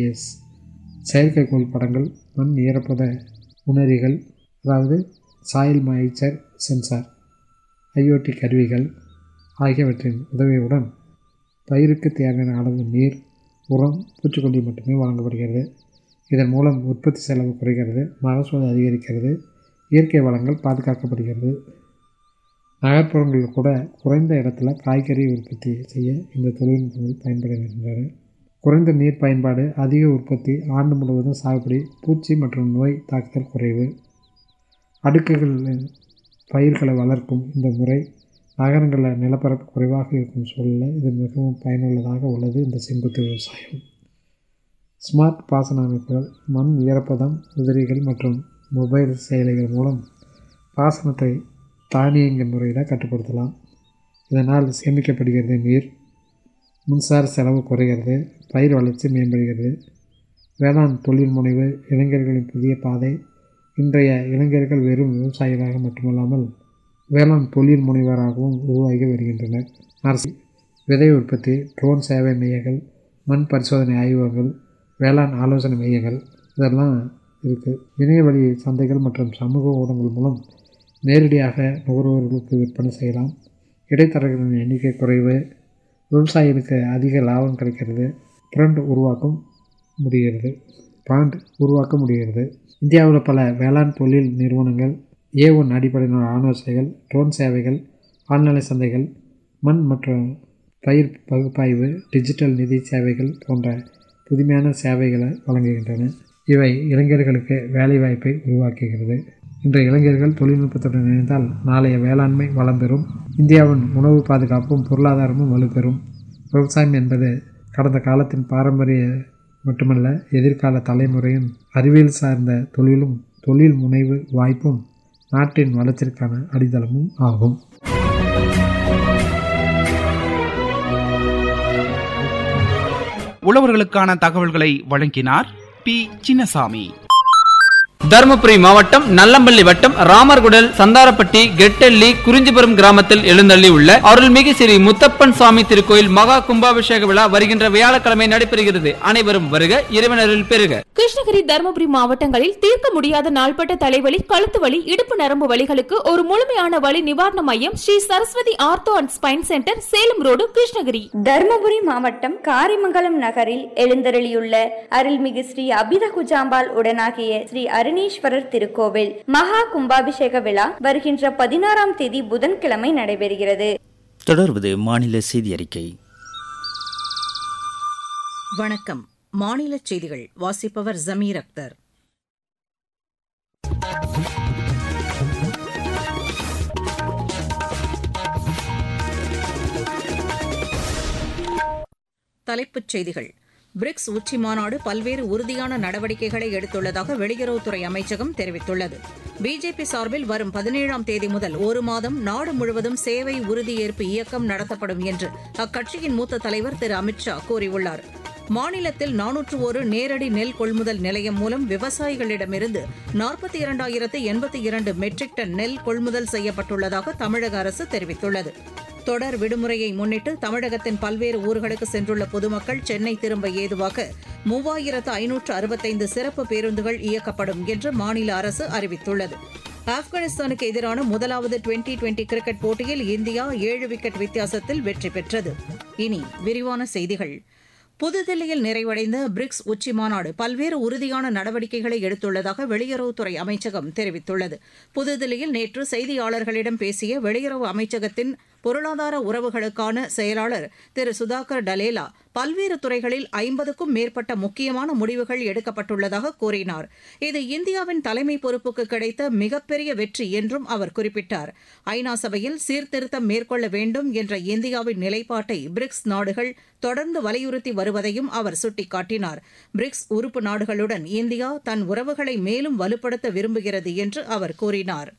GPS செயற்கைக்கோள் படங்கள் மண் ஈரப்பத உணரிகள் அதாவது சாயில் மாய்ச்சர் சென்சார் ஐஓடி கருவிகள் ஆகியவற்றின் உதவியுடன் பயிருக்கு தேவையான அளவு நீர் உரம் பூச்சிக்கொல்லி மட்டுமே வழங்கப்படுகிறது இதன் மூலம் உற்பத்தி செலவு குறைகிறது மகசூல் அதிகரிக்கிறது இயற்கை வளங்கள் பாதுகாக்கப்படுகிறது நகர்ப்புறங்களில் கூட குறைந்த இடத்துல காய்கறி உற்பத்தி செய்ய இந்த தொழில்நுட்பங்கள் பயன்படுகின்றன குறைந்த நீர் பயன்பாடு அதிக உற்பத்தி ஆண்டு முழுவதும் சாகுபடி பூச்சி மற்றும் நோய் தாக்குதல் குறைவு அடுக்குகளில் பயிர்களை வளர்க்கும் இந்த முறை நகரங்களில் நிலப்பரப்பு குறைவாக இருக்கும் சூழலில் இது மிகவும் பயனுள்ளதாக உள்ளது இந்த செங்குத்து விவசாயம் ஸ்மார்ட் பாசன அமைப்புகள் மண் ஈரப்பதம் உதிரிகள் மற்றும் மொபைல் செயலிகள் மூலம் பாசனத்தை தானியங்க முறையில் கட்டுப்படுத்தலாம் இதனால் சேமிக்கப்படுகிறது நீர் மின்சார செலவு குறைகிறது பயிர் வளர்ச்சி மேம்படுகிறது வேளாண் தொழில் முனைவு இளைஞர்களின் புதிய பாதை இன்றைய இளைஞர்கள் வெறும் விவசாயிகளாக மட்டுமல்லாமல் வேளாண் தொழில் முனைவராகவும் உருவாகி வருகின்றனர் அரசு விதை உற்பத்தி ட்ரோன் சேவை மையங்கள் மண் பரிசோதனை ஆய்வகங்கள் வேளாண் ஆலோசனை மையங்கள் இதெல்லாம் இருக்குது இணைய வழி சந்தைகள் மற்றும் சமூக ஊடகங்கள் மூலம் நேரடியாக நுகர்வோர்களுக்கு விற்பனை செய்யலாம் இடைத்தரகர்களின் எண்ணிக்கை குறைவு விவசாயிகளுக்கு அதிக லாபம் கிடைக்கிறது பிராண்ட் உருவாக்கம் முடிகிறது பிராண்ட் உருவாக்க முடிகிறது இந்தியாவில் பல வேளாண் தொழில் நிறுவனங்கள் ஏ ஒன் அடிப்படையிலான ஆலோசனைகள் ட்ரோன் சேவைகள் ஆழ்நிலை சந்தைகள் மண் மற்றும் பயிர் பகுப்பாய்வு டிஜிட்டல் நிதி சேவைகள் போன்ற புதுமையான சேவைகளை வழங்குகின்றன இவை இளைஞர்களுக்கு வேலைவாய்ப்பை உருவாக்குகிறது இன்றைய இளைஞர்கள் தொழில்நுட்பத்துடன் இணைந்தால் நாளைய வேளாண்மை வளம் பெறும் இந்தியாவின் உணவு பாதுகாப்பும் பொருளாதாரமும் வலுப்பெறும் விவசாயம் என்பது கடந்த காலத்தின் பாரம்பரிய மட்டுமல்ல எதிர்கால தலைமுறையின் அறிவியல் சார்ந்த தொழிலும் தொழில் முனைவு வாய்ப்பும் நாட்டின் வளர்ச்சிக்கான அடித்தளமும் ஆகும் உழவர்களுக்கான தகவல்களை வழங்கினார் பி சின்னசாமி தருமபுரி மாவட்டம் நல்லம்பள்ளி வட்டம் ராமர்குடல் சந்தாரப்பட்டி கெட்டெல்லி குறிஞ்சிபுரம் கிராமத்தில் எழுந்தள்ளி உள்ள அருள்மிகு ஸ்ரீ முத்தப்பன் சுவாமி திருக்கோயில் மகா கும்பாபிஷேக விழா வருகின்ற வியாழக்கிழமை நடைபெறுகிறது அனைவரும் வருக இறைவனரில் பெறுக கிருஷ்ணகிரி தருமபுரி மாவட்டங்களில் தீர்க்க முடியாத நாள்பட்ட தலைவலி கழுத்து வலி இடுப்பு நரம்பு வலிகளுக்கு ஒரு முழுமையான வலி நிவாரண மையம் Shri Saraswati ortho and spine centre Salem road Krishnagiri Dharmapuri மாவட்டம் காரிமங்கலம் நகரில் எழுந்தருளியுள்ள அருள்மிகு ஸ்ரீ அபித குஜாம்பாள் உடனாகிய ஸ்ரீ அருணீஸ்வரர் திருக்கோவில் மகா கும்பாபிஷேக விழா வருகின்ற பதினாறாம் தேதி புதன்கிழமை நடைபெறுகிறது தொடர்வது மாநில செய்தி அறிக்கை வணக்கம் மாநில செய்திகள் வாசிப்பவர் ஜமீர் அக்தர் தலைப்புச் செய்திகள் பிரிக்ஸ் உச்சி மாநாடு பல்வேறு உறுதியான நடவடிக்கைகளை எடுத்துள்ளதாக வெளியுறவுத்துறை அமைச்சகம் தெரிவித்துள்ளது பிஜேபி சார்பில் வரும் பதினேழாம் தேதி முதல் ஒரு மாதம் நாடு முழுவதும் சேவை உறுதியேற்பு இயக்கம் நடத்தப்படும் என்று அக்கட்சியின் மூத்த தலைவர் திரு அமித்ஷா கூறியுள்ளார் மாநிலத்தில் நானூற்று ஒரு நேரடி நெல் கொள்முதல் நிலையம் மூலம் விவசாயிகளிடமிருந்து நாற்பத்தி இரண்டாயிரத்து எண்பத்தி இரண்டு மெட்ரிக் டன் நெல் கொள்முதல் செய்யப்பட்டுள்ளதாக தமிழக அரசு தெரிவித்துள்ளது தொடர் விடுமுறையை முன்னிட்டு தமிழகத்தின் பல்வேறு ஊர்களுக்கு சென்றுள்ள பொதுமக்கள் சென்னை திரும்ப ஏதுவாக மூவாயிரத்து ஐநூற்று அறுபத்தைந்து சிறப்பு பேருந்துகள் இயக்கப்படும் என்று மாநில அரசு அறிவித்துள்ளது ஆப்கானிஸ்தானுக்கு எதிரான முதலாவது டுவெண்டி டுவெண்டி கிரிக்கெட் போட்டியில் இந்தியா ஏழு விக்கெட் வித்தியாசத்தில் வெற்றி பெற்றது இனி விரிவான செய்திகள் புதுதில்லியில் நிறைவடைந்த பிரிக்ஸ் உச்சி மாநாடு பல்வேறு உறுதியான நடவடிக்கைகளை எடுத்துள்ளதாக வெளியுறவுத்துறை அமைச்சகம் தெரிவித்துள்ளது புதுதில்லியில் நேற்று செய்தியாளர்களிடம் பேசிய வெளியுறவு அமைச்சகத்தின் பொருளாதார உறவுகளுக்கான செயலாளர் திரு சுதாகர் டலேலா பல்வேறு துறைகளில் ஐம்பதுக்கும் மேற்பட்ட முக்கியமான முடிவுகள் எடுக்கப்பட்டுள்ளதாக கூறினார் இது இந்தியாவின் தலைமை பொறுப்புக்கு கிடைத்த மிகப்பெரிய வெற்றி என்றும் அவர் குறிப்பிட்டார் ஐநா சபையில் சீர்திருத்தம் மேற்கொள்ள வேண்டும் என்ற இந்தியாவின் நிலைப்பாட்டை பிரிக்ஸ் நாடுகள் தொடர்ந்து வலியுறுத்தி வருவதையும் அவர் சுட்டிக்காட்டினார் பிரிக்ஸ் உறுப்பு நாடுகளுடன் இந்தியா தன் உறவுகளை மேலும் வலுப்படுத்த விரும்புகிறது என்று அவர் கூறினார்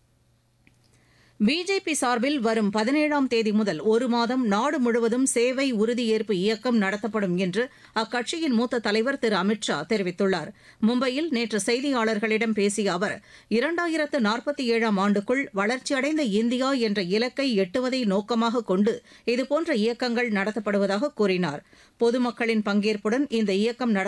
பிஜேபி சார்பில் வரும் பதினேழாம் தேதி முதல் ஒரு மாதம் நாடு முழுவதும் சேவை உறுதியேற்பு இயக்கம் நடத்தப்படும் என்று அக்கட்சியின் மூத்த தலைவர் திரு அமித்ஷா தெரிவித்துள்ளார் மும்பையில் நேற்று செய்தியாளர்களிடம் பேசிய அவர் இரண்டாயிரத்து நாற்பத்தி ஏழாம் ஆண்டுக்குள் வளர்ச்சியடைந்த இந்தியா என்ற இலக்கை எட்டுவதை நோக்கமாக கொண்டு இதுபோன்ற இயக்கங்கள் நடத்தப்படுவதாக கூறினார் பொதுமக்களின் பங்கேற்புடன் இந்த இயக்கம்